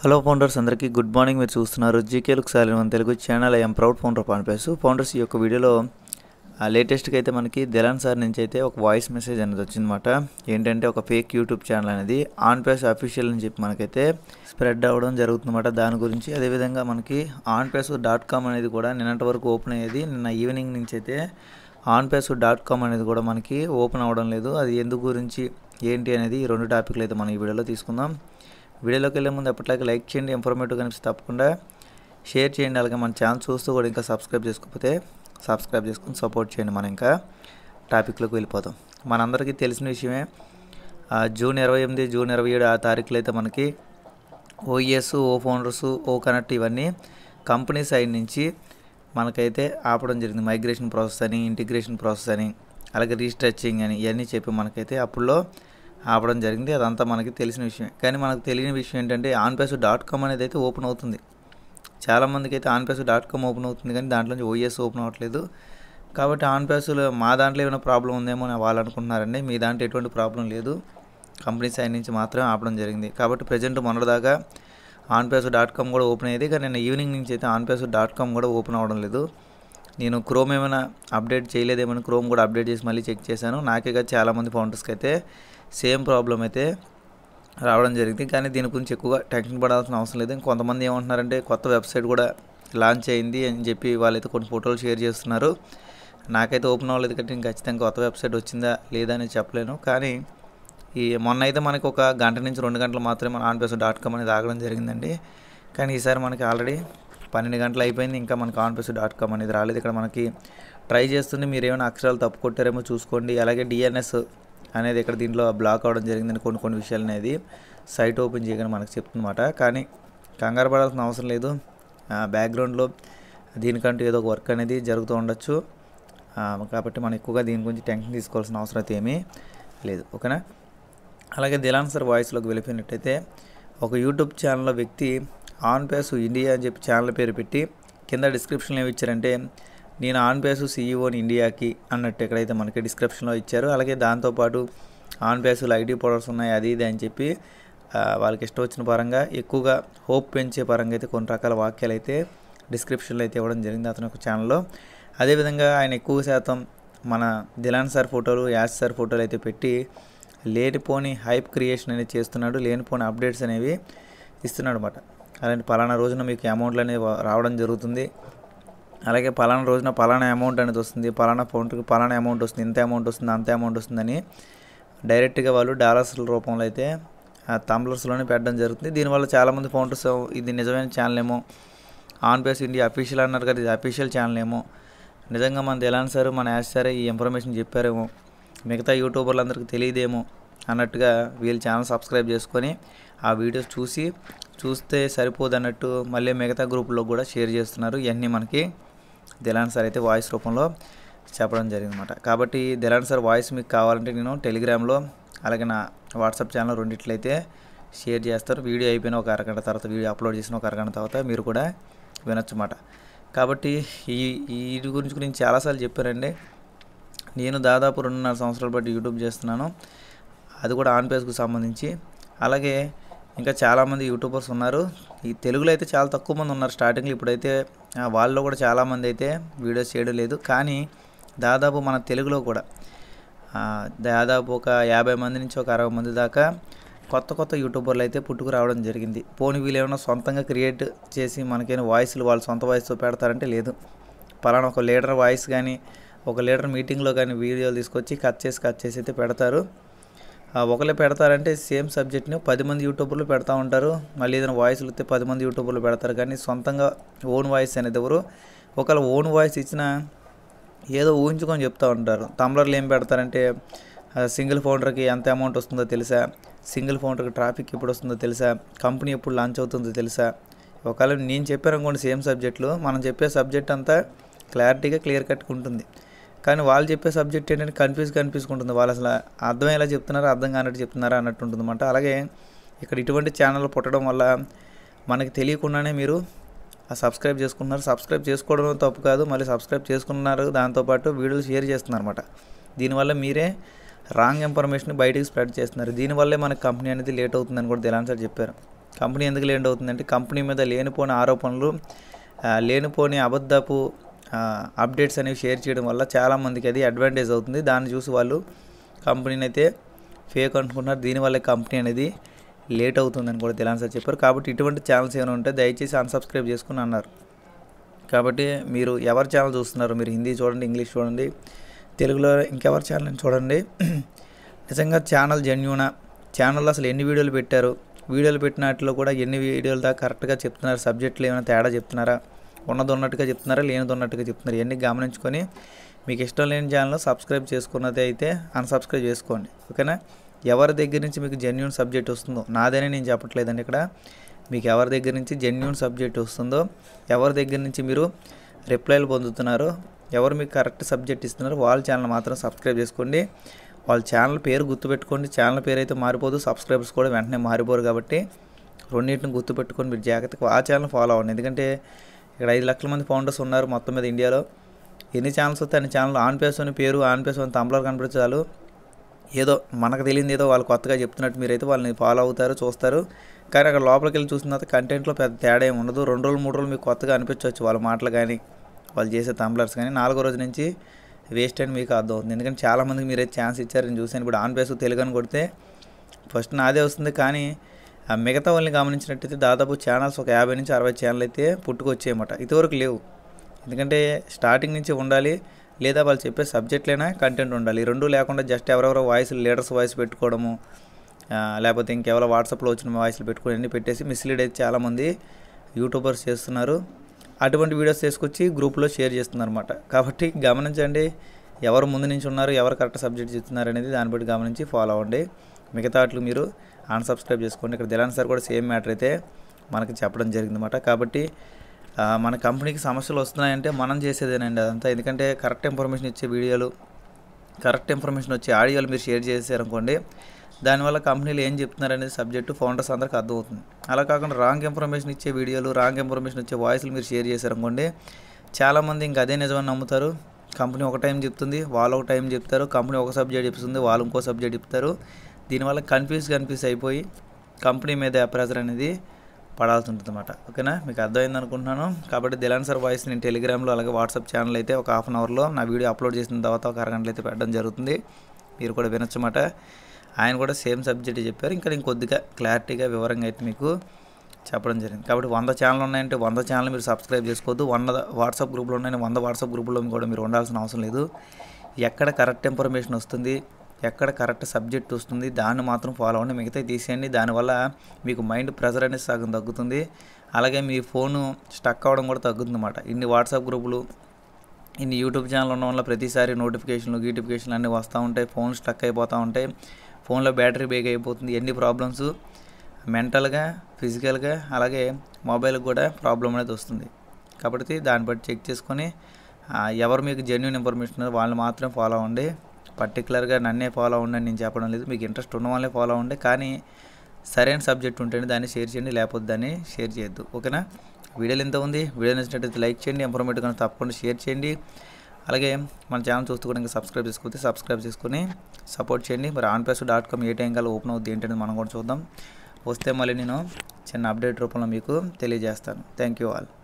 hello founders అందరికీ good morning మీరు చూస్తున్నారు జీకే లుక్ సాలిన్ వన్ తెలుగు ఛానల్ ఐఎమ్ ప్రౌడ్ ఫౌండర్ పాన్పేసు ఫౌండర్స్ ఈ యొక్క వీడియోలో లేటెస్ట్గా అయితే మనకి దెలాన్ సార్ నుంచి అయితే ఒక వాయిస్ మెసేజ్ అనేది వచ్చిందన్నమాట ఏంటంటే ఒక ఫేక్ యూట్యూబ్ ఛానల్ అనేది ఆన్ పేస్ అఫీషియల్ అని చెప్పి మనకైతే స్ప్రెడ్ అవ్వడం జరుగుతుందన్నమాట దాని గురించి అదేవిధంగా మనకి ఆన్ పేస్ డాట్ కామ్ అనేది కూడా నిన్నటి వరకు ఓపెన్ అయ్యేది నిన్న ఈవినింగ్ నుంచి అయితే ఆన్ పేస్ డాట్ కామ్ అనేది కూడా మనకి ఓపెన్ అవ్వడం లేదు అది ఎందుకు గురించి ఏంటి అనేది ఈ రెండు టాపిక్లు అయితే మనం ఈ వీడియోలో తీసుకుందాం వీడియోలోకి వెళ్ళే ముందు ఎప్పటిలాగా లైక్ చేయండి ఇన్ఫర్మేటివ్ కనిపిస్తే తప్పకుండా షేర్ చేయండి అలాగే మన ఛానల్ చూస్తూ కూడా ఇంకా సబ్స్క్రైబ్ చేసుకోకపోతే సబ్స్క్రైబ్ చేసుకుని సపోర్ట్ చేయండి మనం ఇంకా టాపిక్లోకి వెళ్ళిపోతాం మనందరికీ తెలిసిన విషయమే ఆ జూన్ ఇరవై ఎనిమిది జూన్ ఇరవై ఏడు ఆ తారీఖులో అయితే మనకి OES O founders O connect ఇవన్నీ కంపెనీ సైడ్ నుంచి మనకైతే ఆపడం జరిగింది మైగ్రేషన్ ప్రాసెస్ అని ఇంటిగ్రేషన్ ప్రాసెస్ అని అలాగే రీస్ట్రచింగ్ అని ఇవన్నీ చెప్పి మనకైతే అప్పుడులో ఆపడం జరిగింది అదంతా మనకి తెలిసిన విషయమే కానీ మనకు తెలియని విషయం ఏంటంటే ఆన్పేస్ డాట్ కామ్ అనేది అయితే ఓపెన్ అవుతుంది చాలామందికి అయితే ఆన్పేస్ డాట్ కామ్ ఓపెన్ అవుతుంది కానీ దాంట్లోంచి ఓఎస్ ఓపెన్ అవ్వట్లేదు కాబట్టి ఆన్పేస్లో మా దాంట్లో ఏమైనా ప్రాబ్లం ఉందేమో అని వాళ్ళు అనుకుంటున్నారండి మీ దాంట్లో ఎటువంటి ప్రాబ్లం లేదు కంపెనీ సైడ్ నుంచి మాత్రమే ఆపడం జరిగింది కాబట్టి ప్రజెంట్ మొన్నటిదాకా ఆన్పేస్ డాట్ కామ్ కూడా ఓపెన్ అయ్యేది కానీ నేను ఈవినింగ్ నుంచి అయితే ఆన్పేస్ డాట్ కామ్ కూడా ఓపెన్ అవ్వడం లేదు నేను క్రోమ్ ఏమైనా అప్డేట్ చేయలేదేమని క్రోమ్ కూడా అప్డేట్ చేసి మళ్ళీ చెక్ చేశాను నాకే కాదు చాలామంది ఫౌండర్స్కి అయితే సేమ్ ప్రాబ్లం అయితే రావడం జరిగింది కానీ దీని గురించి ఎక్కువగా టెన్షన్ పడాల్సిన అవసరం లేదు కొంతమంది ఏమంటున్నారంటే కొత్త వెబ్సైట్ కూడా లాంచ్ అయింది అని చెప్పి వాళ్ళైతే కొన్ని ఫోటోలు షేర్ చేస్తున్నారు నాకైతే ఓపెన్ అవ్వలేదు కాబట్టి నేను ఖచ్చితంగా కొత్త వెబ్సైట్ వచ్చిందా లేదా అని చెప్పలేను కానీ ఈ మొన్న అయితే మనకి ఒక గంట నుంచి రెండు గంటలు మాత్రమే మన ఆన్పేస్ డాట్ కామ్ అనేది ఆగడం జరిగిందండి కానీ ఈసారి మనకి ఆల్రెడీ పన్నెండు గంటలు అయిపోయింది ఇంకా మనకి ఆన్పేస్ డాట్ కామ్ అనేది రాలేదు ఇక్కడ మనకి ట్రై చేస్తుంది మీరు ఏమైనా అక్షరాలు తప్పు కొట్టారేమో చూసుకోండి అలాగే డిఎన్ఎస్ అనేది ఇక్కడ దీంట్లో బ్లాక్ అవ్వడం జరిగిందని కొన్ని కొన్ని విషయాలు అనేది సైట్ ఓపెన్ చేయగానే మనకు చెప్తుందన్నమాట కానీ కంగారు పడాల్సిన అవసరం లేదు బ్యాక్గ్రౌండ్లో దీనికంటూ ఏదో ఒక వర్క్ అనేది జరుగుతూ ఉండొచ్చు కాబట్టి మనం ఎక్కువగా దీని గురించి టెన్షన్ తీసుకోవాల్సిన అవసరం అయితే ఏమీ లేదు ఓకేనా అలాగే దిలాన్ సార్ వాయిస్లోకి వెళ్ళిపోయినట్టయితే ఒక యూట్యూబ్ ఛానల్లో వ్యక్తి ఆన్ పేస్ ఇండియా అని చెప్పి ఛానల్ పేరు పెట్టి కింద డిస్క్రిప్షన్లో ఏమి ఇచ్చారంటే నేను ఆన్ పేసు సీఈఓని ఇండియాకి అన్నట్టు ఎక్కడైతే మనకి డిస్క్రిప్షన్లో ఇచ్చారు అలాగే దాంతోపాటు ఆన్ పేసులు ఐటీ పౌడర్స్ ఉన్నాయి అది ఇది అని చెప్పి వాళ్ళకి ఇష్టం వచ్చిన పరంగా ఎక్కువగా హోప్ పెంచే పరంగా అయితే కొన్ని రకాల వాక్యాలు అయితే డిస్క్రిప్షన్లో అయితే ఇవ్వడం జరిగింది అతని యొక్క ఛానల్లో అదేవిధంగా ఆయన ఎక్కువ శాతం మన దిలాన్ సార్ ఫోటోలు యాస్ సార్ ఫోటోలు అయితే పెట్టి లేనిపోని హైప్ క్రియేషన్ అనేది చేస్తున్నాడు లేనిపోని అప్డేట్స్ అనేవి ఇస్తున్నాడు అనమాట అలాంటి పలానా రోజున మీకు అమౌంట్లు అనేవి రావడం జరుగుతుంది అలాగే పలానా రోజున పలానా అమౌంట్ అనేది వస్తుంది పలానా ఫోన్కి పలానా అమౌంట్ వస్తుంది ఇంత అమౌంట్ వస్తుంది అంత అమౌంట్ వస్తుందని డైరెక్ట్గా వాళ్ళు డాలర్స్ల రూపంలో అయితే తంబ్లర్స్లోనే పెట్టడం జరుగుతుంది దీనివల్ల చాలామంది ఫౌండర్స్ ఇది నిజమైన ఛానల్ ఏమో ఆన్ పేస్ ఇండియా అఫీషియల్ అన్నారు కదా ఇది అఫీషియల్ ఛానల్ ఏమో నిజంగా మన తెలాన్ సార్ మన యాస్ సారే ఈ ఇన్ఫర్మేషన్ చెప్పారేమో మిగతా యూట్యూబర్లు అందరికీ తెలియదేమో అన్నట్టుగా వీళ్ళు ఛానల్ సబ్స్క్రైబ్ చేసుకొని ఆ వీడియోస్ చూసి చూస్తే సరిపోదు అన్నట్టు మళ్ళీ మిగతా గ్రూపుల్లో కూడా షేర్ చేస్తున్నారు ఇవన్నీ మనకి దిలాన్ సార్ అయితే వాయిస్ రూపంలో చెప్పడం జరిగిందన్నమాట కాబట్టి దిలాన్ సార్ వాయిస్ మీకు కావాలంటే నేను టెలిగ్రామ్లో అలాగే నా వాట్సాప్ ఛానల్ రెండిట్లయితే షేర్ చేస్తారు వీడియో అయిపోయిన ఒక అరగంట తర్వాత వీడియో అప్లోడ్ చేసిన ఒక అరగంట తర్వాత మీరు కూడా వినొచ్చు అన్నమాట కాబట్టి ఈ వీటి గురించి గురించి చాలాసార్లు చెప్పారండి నేను దాదాపు రెండున్నర సంవత్సరాల బట్టి యూట్యూబ్ చేస్తున్నాను అది కూడా ఆన్ పేజ్కు సంబంధించి అలాగే ఇంకా చాలామంది యూట్యూబర్స్ ఉన్నారు ఈ తెలుగులో అయితే చాలా తక్కువ మంది ఉన్నారు స్టార్టింగ్లో ఇప్పుడైతే వాళ్ళలో కూడా చాలామంది అయితే వీడియోస్ చేయడం లేదు కానీ దాదాపు మన తెలుగులో కూడా దాదాపు ఒక యాభై మంది నుంచి ఒక అరవై మంది దాకా కొత్త కొత్త యూట్యూబర్లు అయితే పుట్టుకు రావడం జరిగింది పోనీ వీళ్ళు ఏమైనా సొంతంగా క్రియేట్ చేసి మనకైనా వాయిస్లు వాళ్ళ సొంత వాయిస్తో పెడతారంటే లేదు పలానా ఒక లీడర్ వాయిస్ కానీ ఒక లీడర్ మీటింగ్లో కానీ వీడియోలు తీసుకొచ్చి కట్ చేసి కట్ చేసి అయితే పెడతారు ఒకళ్ళే పెడతారంటే సేమ్ సబ్జెక్ట్ని పది మంది యూట్యూబర్లు పెడతా ఉంటారు మళ్ళీ ఏదైనా వాయిస్లు వస్తే పది మంది యూట్యూబర్లు పెడతారు కానీ సొంతంగా ఓన్ వాయిస్ అనేది ఎవరు ఒకవేళ ఓన్ వాయిస్ ఇచ్చినా ఏదో ఊహించుకొని చెప్తూ ఉంటారు తమ్లర్లు ఏం పెడతారంటే సింగిల్ ఫౌండర్కి ఎంత అమౌంట్ వస్తుందో తెలుసా సింగిల్ ఫౌండర్కి ట్రాఫిక్ ఎప్పుడు వస్తుందో తెలుసా కంపెనీ ఎప్పుడు లాంచ్ అవుతుందో తెలుసా ఒకవేళ నేను చెప్పాను అనుకోండి సేమ్ సబ్జెక్టులు మనం చెప్పే సబ్జెక్ట్ అంతా క్లారిటీగా క్లియర్ కట్గా ఉంటుంది కానీ వాళ్ళు చెప్పే సబ్జెక్ట్ ఏంటంటే కన్ఫ్యూజ్ కనిపించుకుంటుంది వాళ్ళు అసలు అర్థం ఎలా చెప్తున్నారో అర్థం కానట్టు చెప్తున్నారా అన్నట్టు ఉంటుంది అనమాట అలాగే ఇక్కడ ఇటువంటి ఛానల్ పుట్టడం వల్ల మనకి తెలియకుండానే మీరు సబ్స్క్రైబ్ చేసుకున్నారు సబ్స్క్రైబ్ చేసుకోవడం తప్పు కాదు మళ్ళీ సబ్స్క్రైబ్ చేసుకున్నారు దాంతోపాటు వీడియోలు షేర్ చేస్తున్నారు అనమాట దీనివల్ల మీరే రాంగ్ ఇన్ఫర్మేషన్ బయటికి స్ప్రెడ్ చేస్తున్నారు దీనివల్లే మన కంపెనీ అనేది లేట్ అవుతుందని కూడా దిలాన్ సార్ చెప్పారు కంపెనీ ఎందుకు లేట్ అవుతుందంటే కంపెనీ మీద లేనిపోని ఆరోపణలు ఆ, లేనిపోని అబద్ధపు ఆ, అప్డేట్స్ అనేవి షేర్ చేయడం వల్ల చాలామందికి అది అడ్వాంటేజ్ అవుతుంది దాన్ని చూసి వాళ్ళు కంపెనీని అయితే ఫేక్ అనుకుంటున్నారు దీనివల్ల కంపెనీ అనేది లేట్ అవుతుందని కూడా తెలంగాణ సార్ చెప్పారు కాబట్టి ఇటువంటి ఛానల్స్ ఏమైనా ఉంటే దయచేసి అన్సబ్స్క్రైబ్ చేసుకుని అన్నారు కాబట్టి మీరు ఎవరి ఛానల్ చూస్తున్నారు మీరు హిందీ చూడండి ఇంగ్లీష్ చూడండి తెలుగులో ఇంకెవరి ఛానల్ చూడండి నిజంగా ఛానల్ జెన్యునా ఛానల్లో అసలు ఎన్ని వీడియోలు పెట్టారు వీడియోలు పెట్టినట్లో కూడా ఎన్ని వీడియోలు దాకా కరెక్ట్గా చెప్తున్నారు సబ్జెక్టులు ఏమైనా తేడా చెప్తున్నారా ఉన్నది ఉన్నట్టుగా చెప్తున్నారా లేనిది ఉన్నట్టుగా చెప్తున్నారు ఇవన్నీ గమనించుకొని మీకు ఇష్టం లేని ఛానల్ సబ్స్క్రైబ్ చేసుకున్నది అయితే అన్సబ్స్క్రైబ్ చేసుకోండి ఓకేనా ఎవరి దగ్గర నుంచి మీకు జెన్యున్ సబ్జెక్ట్ వస్తుందో నాదనే నేను చెప్పట్లేదండి ఇక్కడ మీకు ఎవరి దగ్గర నుంచి జెన్యున్ సబ్జెక్ట్ వస్తుందో ఎవరి దగ్గర నుంచి మీరు రిప్లైలు పొందుతున్నారో ఎవరు మీకు కరెక్ట్ సబ్జెక్ట్ ఇస్తున్నారో వాళ్ళ ఛానల్ మాత్రం సబ్స్క్రైబ్ చేసుకోండి వాళ్ళ ఛానల్ పేరు గుర్తుపెట్టుకోండి ఛానల్ పేరు అయితే మారిపోదు సబ్స్క్రైబర్స్ కూడా వెంటనే మారిపోరు కాబట్టి రెండింటిని గుర్తుపెట్టుకొని మీరు జాగ్రత్తగా ఆ ఛానల్ ఫాలో అవ్వండి ఎందుకంటే ఇక్కడ ఐదు లక్షల మంది ఫౌండర్స్ ఉన్నారు మొత్తం మీద ఇండియాలో ఎన్ని ఛానల్స్ వస్తే అన్ని ఛానల్ ఆన్ పేస్ అని పేరు ఆన్ పేస్ అని తంబ్లర్ కనిపించే చాలు ఏదో మనకు తెలియదు ఏదో వాళ్ళు కొత్తగా చెప్తున్నట్టు మీరైతే వాళ్ళని ఫాలో అవుతారు చూస్తారు కానీ అక్కడ లోపలికి వెళ్ళి చూసిన తర్వాత కంటెంట్లో పెద్ద తేడా ఏమి ఉండదు రెండు రోజులు మూడు రోజులు మీకు కొత్తగా అనిపించవచ్చు వాళ్ళ మాటలు కానీ వాళ్ళు చేసే తంబ్లర్స్ కానీ నాలుగో రోజు నుంచి వేస్ట్ అని మీకు అర్థం అవుతుంది ఎందుకంటే చాలామందికి మీరైతే ఛాన్స్ ఇచ్చారు నేను చూసాను ఇప్పుడు ఆన్ పేస్ తెలుగు అని కొడితే ఫస్ట్ నాదే వస్తుంది కానీ ఆ మిగతా వాళ్ళని గమనించినట్టయితే దాదాపు ఛానల్స్ ఒక యాభై నుంచి అరవై ఛానల్ అయితే పుట్టుకొచ్చాయన్నమాట ఇదివరకు లేవు ఎందుకంటే స్టార్టింగ్ నుంచి ఉండాలి లేదా వాళ్ళు చెప్పే సబ్జెక్ట్లైనా కంటెంట్ ఉండాలి ఈ రెండు లేకుండా జస్ట్ ఎవరెవరో వాయిస్ లీడర్స్ వాయిస్ పెట్టుకోవడము ఆ, లేకపోతే ఇంకెవరో వాట్సాప్లో వచ్చిన వాయిస్లు పెట్టుకొని అన్ని పెట్టేసి మిస్లీడ్ అయితే చాలామంది యూట్యూబర్స్ చేస్తున్నారు అటువంటి వీడియోస్ తీసుకొచ్చి గ్రూప్లో షేర్ చేస్తున్నారు అనమాట కాబట్టి గమనించండి ఎవరు ముందు నుంచి ఉన్నారు ఎవరు కరెక్ట్ సబ్జెక్ట్ చెప్తున్నారు అనేది దాన్ని బట్టి గమనించి ఫాలో అవ్వండి మిగతా వాటికి మీరు అన్సబ్స్క్రైబ్ చేసుకోండి ఇక్కడ దిలాన్ సార్ కూడా సేమ్ మ్యాటర్ అయితే మనకి చెప్పడం జరిగిందన్నమాట కాబట్టి ఆ, మన కంపెనీకి సమస్యలు వస్తున్నాయంటే మనం చేసేదేనండి అదంతా ఎందుకంటే కరెక్ట్ ఇన్ఫర్మేషన్ ఇచ్చే వీడియోలు కరెక్ట్ ఇన్ఫర్మేషన్ వచ్చే ఆడియోలు మీరు షేర్ చేశారనుకోండి దానివల్ల కంపెనీలు ఏం చెప్తున్నారు అనేది సబ్జెక్టు ఫౌండర్స్ అందరికి అర్థమవుతుంది అలా కాకుండా రాంగ్ ఇన్ఫర్మేషన్ ఇచ్చే వీడియోలు రాంగ్ ఇన్ఫర్మేషన్ వచ్చే వాయిస్లు మీరు షేర్ చేశారనుకోండి చాలామంది ఇంకా అదే నిజమని నమ్ముతారు కంపెనీ ఒక టైం చెప్తుంది వాళ్ళు ఒక టైం చెప్తారు కంపెనీ ఒక సబ్జెక్ట్ చెప్తుంది వాళ్ళు ఇంకో సబ్జెక్ట్ చెప్తారు దీనివల్ల కన్ఫ్యూజ్ కన్ఫ్యూజ్ అయిపోయి కంపెనీ మీద ప్రెజర్ అనేది పడాల్సి ఉంటుంది అనమాట ఓకేనా మీకు అర్థమైంది అనుకుంటున్నాను కాబట్టి దిలాన్ సార్ వాయిస్ నేను టెలిగ్రామ్లో అలాగే వాట్సాప్ ఛానల్ అయితే ఒక హాఫ్ అన్ అవర్లో నా వీడియో అప్లోడ్ చేసిన తర్వాత ఒక అరగంటలో అయితే పెట్టడం జరుగుతుంది మీరు కూడా వినొచ్చమాట ఆయన కూడా సేమ్ సబ్జెక్ట్ చెప్పారు ఇంకా నేను కొద్దిగా క్లారిటీగా వివరంగా అయితే మీకు చెప్పడం జరిగింది కాబట్టి వంద ఛానల్ ఉన్నాయంటే వంద ఛానల్ మీరు సబ్స్క్రైబ్ చేసుకోవద్దు వంద వాట్సాప్ గ్రూపులు ఉన్నాయని వంద వాట్సాప్ గ్రూపుల్లో కూడా మీరు ఉండాల్సిన అవసరం లేదు ఎక్కడ కరెక్ట్ ఇన్ఫర్మేషన్ వస్తుంది ఎక్కడ కరెక్ట్ సబ్జెక్ట్ వస్తుంది దాన్ని మాత్రం ఫాలో అవ్వండి మిగతా తీసేయండి దానివల్ల మీకు మైండ్ ప్రెజర్ అనేది సగం తగ్గుతుంది అలాగే మీ ఫోను స్టక్ అవ్వడం కూడా తగ్గుతుంది అన్నమాట ఇన్ని వాట్సాప్ గ్రూపులు ఇన్ని యూట్యూబ్ ఛానల్ ఉండడం వల్ల ప్రతిసారి నోటిఫికేషన్లు గీటిఫికేషన్లు అన్నీ వస్తూ ఉంటాయి ఫోన్ స్టక్ అయిపోతూ ఉంటాయి ఫోన్లో బ్యాటరీ బేక్ అయిపోతుంది ఎన్ని ప్రాబ్లమ్స్ మెంటల్గా ఫిజికల్గా అలాగే మొబైల్కి కూడా ప్రాబ్లం అనేది వస్తుంది కాబట్టి దాన్ని బట్టి చెక్ చేసుకొని ఆ, ఎవరు మీకు జెన్యున్ ఇన్ఫర్మేషన్ ఉన్నారో వాళ్ళని మాత్రం ఫాలో అవ్వండి పర్టికులర్గా నన్నే ఫాలో అవ్వండి అని నేను చెప్పడం లేదు మీకు ఇంట్రెస్ట్ ఉన్న వాళ్ళే ఫాలో అవ్వండి కానీ సరైన సబ్జెక్ట్ ఉంటేనే దాన్ని షేర్ చేయండి లేకపోతే దాన్ని షేర్ చేయొద్దు ఓకేనా వీడియోలు ఎంత ఉంది వీడియో నచ్చినట్టయితే లైక్ చేయండి ఇన్ఫర్మేటివ్ కానీ తప్పకుండా షేర్ చేయండి అలాగే మన ఛానల్ చూస్తూ కూడా ఇంకా సబ్స్క్రైబ్ చేసుకోతే సబ్స్క్రైబ్ చేసుకొని సపోర్ట్ చేయండి మరి ఆన్పేస్ డాట్ కామ్ ఏ టైం కల్లా ఓపెన్ అవుద్ది ఏంటనేది మనం కూడా చూద్దాం వస్తే మళ్ళీ నేను చిన్న అప్డేట్ రూపంలో మీకు తెలియజేస్తాను థ్యాంక్ యూ ఆల్